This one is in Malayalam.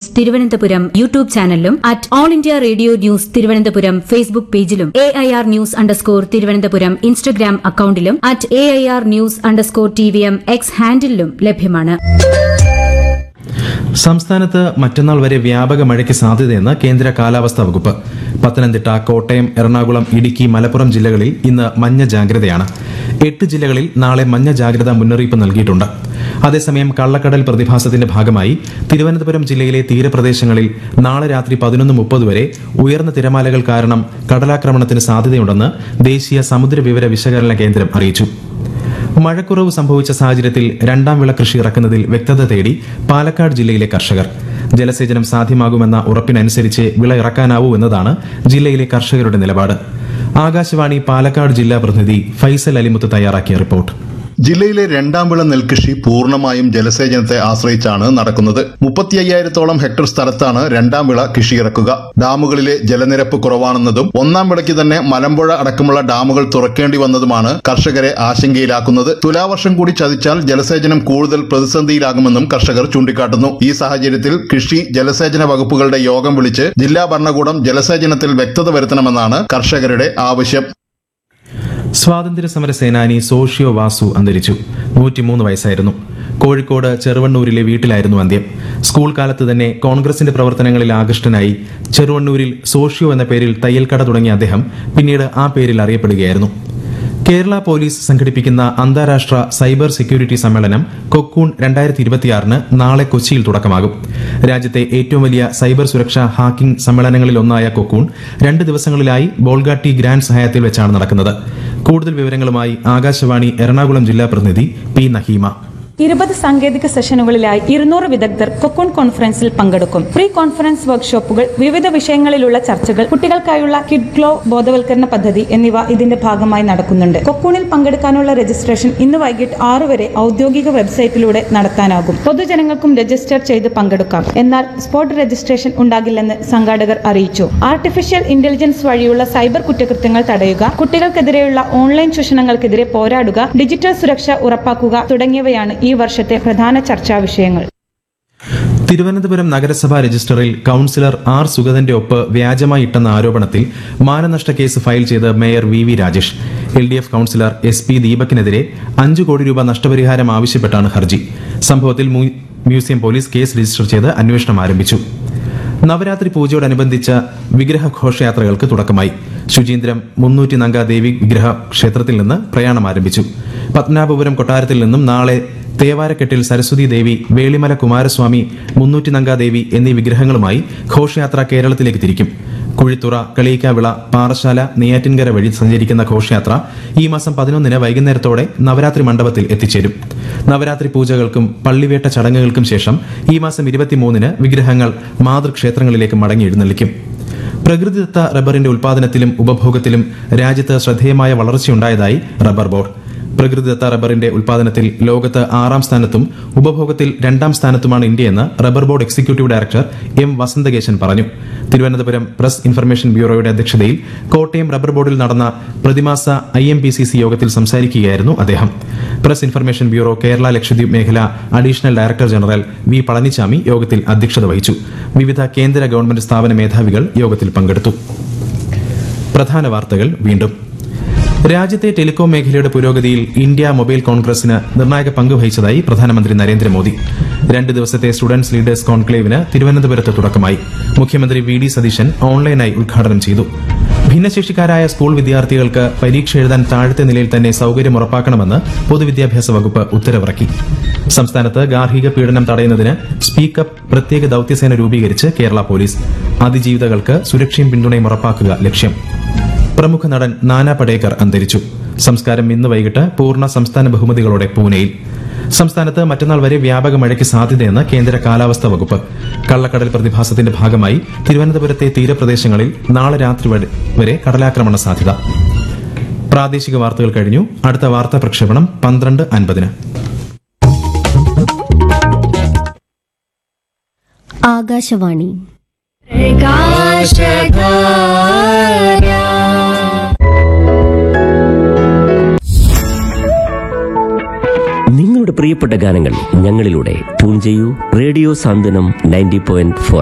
തിരുവനന്തപുരം യൂട്യൂബ് ചാനലിലും at all India radio news Thiruvananthapuram Facebook പേജിലും A I R news underscore Thiruvananthapuram Instagram അക്കൌണ്ടിലും at A I R news underscore T V M X ഹാൻഡിലും ലഭ്യമാണ് സംസ്ഥാനത്ത് മറ്റന്നാൾ വരെ വ്യാപക മഴയ്ക്ക് സാധ്യതയെന്ന് കേന്ദ്ര കാലാവസ്ഥാ വകുപ്പ് പത്തനംതിട്ട കോട്ടയം എറണാകുളം ഇടുക്കി മലപ്പുറം ജില്ലകളിൽ ഇന്ന് മഞ്ഞ ജാഗ്രതയാണ് എട്ട് ജില്ലകളിൽ നാളെ മഞ്ഞ ജാഗ്രതാ മുന്നറിയിപ്പ് നൽകിയിട്ടുണ്ട് അതേസമയം കള്ളക്കടൽ പ്രതിഭാസത്തിന്റെ ഭാഗമായി തിരുവനന്തപുരം ജില്ലയിലെ തീരപ്രദേശങ്ങളിൽ നാളെ രാത്രി പതിനൊന്ന് മുപ്പത് വരെ ഉയർന്ന തിരമാലകൾ കാരണം കടലാക്രമണത്തിന് സാധ്യതയുണ്ടെന്ന് ദേശീയ സമുദ്ര വിവര വിശകലന കേന്ദ്രം അറിയിച്ചു മഴക്കുറവ് സംഭവിച്ച സാഹചര്യത്തിൽ രണ്ടാം വിള കൃഷി ഇറക്കുന്നതിൽ വ്യക്തത തേടി പാലക്കാട് ജില്ലയിലെ കർഷകർ ജലസേചനം സാധ്യമാകുമെന്ന ഉറപ്പിനനുസരിച്ച് വിള ഇറക്കാനാവൂ എന്നതാണ് ജില്ലയിലെ കർഷകരുടെ നിലപാട് ആകാശവാണി പാലക്കാട് ജില്ലാ പ്രതിനിധി ഫൈസൽ അലിമുത്ത് തയ്യാറാക്കിയ റിപ്പോർട്ട് ജില്ലയിലെ രണ്ടാം വിള നെൽകൃഷി പൂർണ്ണമായും ജലസേചനത്തെ ആശ്രയിച്ചാണ് നടക്കുന്നത് മുപ്പത്തി അയ്യായിരത്തോളം ഹെക്ടർ സ്ഥലത്താണ് രണ്ടാം വിള കൃഷി ഇറക്കുക ഡാമുകളിലെ ജലനിരപ്പ് കുറവാണെന്നതും ഒന്നാം വിളയ്ക്ക് തന്നെ മലമ്പുഴ അടക്കമുള്ള ഡാമുകൾ തുറക്കേണ്ടി വന്നതുമാണ് കർഷകരെ ആശങ്കയിലാക്കുന്നത് തുലാവർഷം കൂടി ചതിച്ചാൽ ജലസേചനം കൂടുതൽ പ്രതിസന്ധിയിലാകുമെന്നും കർഷകർ ചൂണ്ടിക്കാട്ടുന്നു ഈ സാഹചര്യത്തിൽ കൃഷി ജലസേചന വകുപ്പുകളുടെ യോഗം വിളിച്ച് ജില്ലാ ഭരണകൂടം ജലസേചനത്തിൽ വ്യക്തത വരുത്തണമെന്നാണ് കർഷകരുടെ ആവശ്യം സ്വാതന്ത്ര്യ സമര സേനാനി സോഷ്യോ വാസു അന്തരിച്ചു നൂറ്റിമൂന്ന് വയസ്സായിരുന്നു കോഴിക്കോട് ചെറുവണ്ണൂരിലെ വീട്ടിലായിരുന്നു അന്ത്യം സ്കൂൾ കാലത്ത് തന്നെ കോൺഗ്രസിന്റെ പ്രവർത്തനങ്ങളിൽ ആകൃഷ്ടനായി ചെറുവണ്ണൂരിൽ സോഷ്യോ എന്ന പേരിൽ തയ്യൽക്കട തുടങ്ങിയ അദ്ദേഹം പിന്നീട് ആ പേരിൽ അറിയപ്പെടുകയായിരുന്നു കേരള പോലീസ് സംഘടിപ്പിക്കുന്ന അന്താരാഷ്ട്ര സൈബർ സെക്യൂരിറ്റി സമ്മേളനം കൊക്കൂൺ രണ്ടായിരത്തി ഇരുപത്തിയാറിന് നാളെ കൊച്ചിയിൽ തുടക്കമാകും രാജ്യത്തെ ഏറ്റവും വലിയ സൈബർ സുരക്ഷാ ഹാക്കിംഗ് സമ്മേളനങ്ങളിലൊന്നായ കൊക്കൂൺ രണ്ട് ദിവസങ്ങളിലായി ബോൾഗാട്ടി ഗ്രാൻഡ് സഹായത്തിൽ വെച്ചാണ് നടക്കുന്നത് കൂടുതൽ വിവരങ്ങളുമായി ആകാശവാണി എറണാകുളം ജില്ലാ പ്രതിനിധി പി നഹീമ ഇരുപത് സാങ്കേതിക സെഷനുകളിലായി ഇരുന്നൂറ് വിദഗ്ധർ കൊക്കൂൺ കോൺഫറൻസിൽ പങ്കെടുക്കും പ്രീ കോൺഫറൻസ് വർക്ക്ഷോപ്പുകൾ വിവിധ വിഷയങ്ങളിലുള്ള ചർച്ചകൾ കുട്ടികൾക്കായുള്ള കിഡ് ഗ്ലോ ബോധവൽക്കരണ പദ്ധതി എന്നിവ ഇതിന്റെ ഭാഗമായി നടക്കുന്നുണ്ട് കൊക്കൂണിൽ പങ്കെടുക്കാനുള്ള രജിസ്ട്രേഷൻ ഇന്ന് വൈകിട്ട് ആറു വരെ ഔദ്യോഗിക വെബ്സൈറ്റിലൂടെ നടത്താനാകും പൊതുജനങ്ങൾക്കും രജിസ്റ്റർ ചെയ്ത് പങ്കെടുക്കാം എന്നാൽ സ്പോട്ട് രജിസ്ട്രേഷൻ ഉണ്ടാകില്ലെന്ന് സംഘാടകർ അറിയിച്ചു ആർട്ടിഫിഷ്യൽ ഇന്റലിജൻസ് വഴിയുള്ള സൈബർ കുറ്റകൃത്യങ്ങൾ തടയുക കുട്ടികൾക്കെതിരെയുള്ള ഓൺലൈൻ ചൂഷണങ്ങൾക്കെതിരെ പോരാടുക ഡിജിറ്റൽ സുരക്ഷ ഉറപ്പാക്കുക തുടങ്ങിയവയാണ് ഈ വർഷത്തെ പ്രധാന ചർച്ചാ വിഷയങ്ങൾ തിരുവനന്തപുരം നഗരസഭാ രജിസ്റ്ററിൽ കൌൺസിലർ ആർ സുഗതന്റെ ഒപ്പ് വ്യാജമായി ഇട്ടെന്ന ആരോപണത്തിൽ മാനനഷ്ട കേസ് ഫയൽ ചെയ്ത് mayor V V Rajesh L D F councillor S P ദീപകിനെതിരെ അഞ്ചു കോടി രൂപ നഷ്ടപരിഹാരം ആവശ്യപ്പെട്ടാണ് ഹർജി സംഭവത്തിൽ മ്യൂ- മ്യൂസിയം പോലീസ് കേസ് രജിസ്റ്റർ ചെയ്ത് അന്വേഷണം ആരംഭിച്ചു നവരാത്രി പൂജയോടനുബന്ധിച്ച വിഗ്രഹ ഘോഷയാത്രകൾക്ക് തുടക്കമായി ശുചീന്ദ്രം മുന്നൂറ്റി നങ്ക ദേവി വിഗ്രഹ ക്ഷേത്രത്തിൽ നിന്ന് പ്രയാണം ആരംഭിച്ചു പത്മനാഭപുരം കൊട്ടാരത്തിൽ നിന്നും നാളെ തേവാരക്കെട്ടിൽ സരസ്വതി ദേവി വേളിമല കുമാരസ്വാമി മുന്നൂറ്റി നങ്ക ദേവി എന്നീ വിഗ്രഹങ്ങളുമായി ഘോഷയാത്ര കേരളത്തിലേക്ക് തിരിക്കും കുഴിത്തുറ കളിയിക്കാവിള പാറശാല നെയ്യാറ്റിൻകര വഴി സഞ്ചരിക്കുന്ന ഘോഷയാത്ര ഈ മാസം പതിനൊന്നിന് വൈകുന്നേരത്തോടെ നവരാത്രി മണ്ഡപത്തിൽ എത്തിച്ചേരും നവരാത്രി പൂജകൾക്കും പള്ളിവേട്ട ചടങ്ങുകൾക്കും ശേഷം ഈ മാസം ഇരുപത്തിമൂന്നിന് വിഗ്രഹങ്ങൾ മാതൃക്ഷേത്രങ്ങളിലേക്ക് മടങ്ങി എഴുന്നള്ളിക്കും പ്രകൃതിദത്ത റബ്ബറിന്റെ ഉൽപാദനത്തിലും ഉപഭോഗത്തിലും രാജ്യത്ത് ശ്രദ്ധേയമായ വളർച്ചയുണ്ടായതായി റബ്ബർ ബോർഡ് പ്രകൃതിദത്ത റബ്ബറിന്റെ ഉൽപാദനത്തിൽ ലോകത്ത് ആറാം സ്ഥാനത്തും ഉപഭോഗത്തിൽ രണ്ടാം സ്ഥാനത്തുമാണ് ഇന്ത്യയെന്ന് rubber board executive director M Vasanthakesan പറഞ്ഞു തിരുവനന്തപുരം പ്രസ് ഇൻഫർമേഷൻ ബ്യൂറോയുടെ അധ്യക്ഷതയിൽ കോട്ടയം റബ്ബർ ബോർഡിൽ നടന്ന പ്രതിമാസ I M P C C യോഗത്തിൽ സംസാരിക്കുകയായിരുന്നു അദ്ദേഹം press information bureau Kerala Lakshadweep മേഖല additional director general V Palanichami യോഗത്തിൽ അധ്യക്ഷത വഹിച്ചു വിവിധ കേന്ദ്ര ഗവൺമെന്റ് സ്ഥാപന മേധാവികൾ യോഗത്തിൽ പങ്കെടുത്തു പ്രധാന വാർത്തകൾ വീണ്ടും രാജ്യത്തെ ടെലികോം മേഖലയുടെ പുരോഗതിയിൽ ഇന്ത്യ മൊബൈൽ കോൺഗ്രസിന് നിർണായക പങ്ക് വഹിച്ചതായി പ്രധാനമന്ത്രി നരേന്ദ്രമോദി രണ്ട് ദിവസത്തെ സ്റ്റുഡന്റ്സ് ലീഡേഴ്സ് കോൺക്ലേവിന് തിരുവനന്തപുരത്ത് തുടക്കമായി മുഖ്യമന്ത്രി വി ഡി സതീശൻ ഓൺലൈനായി ഉദ്ഘാടനം ചെയ്തു ഭിന്നശേഷിക്കാരായ സ്കൂൾ വിദ്യാർത്ഥികൾക്ക് പരീക്ഷ എഴുതാൻ താഴത്തെ നിലയിൽ തന്നെ സൌകര്യം ഉറപ്പാക്കണമെന്ന് പൊതുവിദ്യാഭ്യാസ വകുപ്പ് ഉത്തരവിറക്കി സംസ്ഥാനത്ത് ഗാർഹിക പീഡനം തടയുന്നതിന് സ്പീക്കപ്പ് പ്രത്യേക ദൌത്യസേന രൂപീകരിച്ച് കേരള പോലീസ് അതിജീവിതകൾക്ക് സുരക്ഷയും പിന്തുണയും ഉറപ്പാക്കുക ലക്ഷ്യം പ്രമുഖ നടൻ നാനാ പടേക്കർ അന്തരിച്ചു സംസ്കാരം ഇന്ന് വൈകിട്ട് പൂർണ്ണ സംസ്ഥാന ബഹുമതികളോടെ പൂനെയിൽ സംസ്ഥാനത്ത് മറ്റന്നാൾ വരെ വ്യാപക മഴയ്ക്ക് സാധ്യതയെന്ന് കേന്ദ്ര കാലാവസ്ഥാ വകുപ്പ് കള്ളക്കടൽ പ്രതിഭാസത്തിന്റെ ഭാഗമായി തിരുവനന്തപുരത്തെ തീരപ്രദേശങ്ങളിൽ നാളെ രാത്രി വരെ- വരെ കടലാക്രമണ സാധ്യത പ്രാദേശിക വാർത്തകൾ കഴിഞ്ഞു അടുത്ത വാർത്താ പ്രക്ഷേപണം പന്ത്രണ്ട് അൻപതിന് ആകാശവാണി നിങ്ങളുടെ പ്രിയപ്പെട്ട ഗാനങ്ങൾ ഞങ്ങളിലൂടെ ട്യൂൺ ചെയ്യൂ radio Santhwanam ninety point four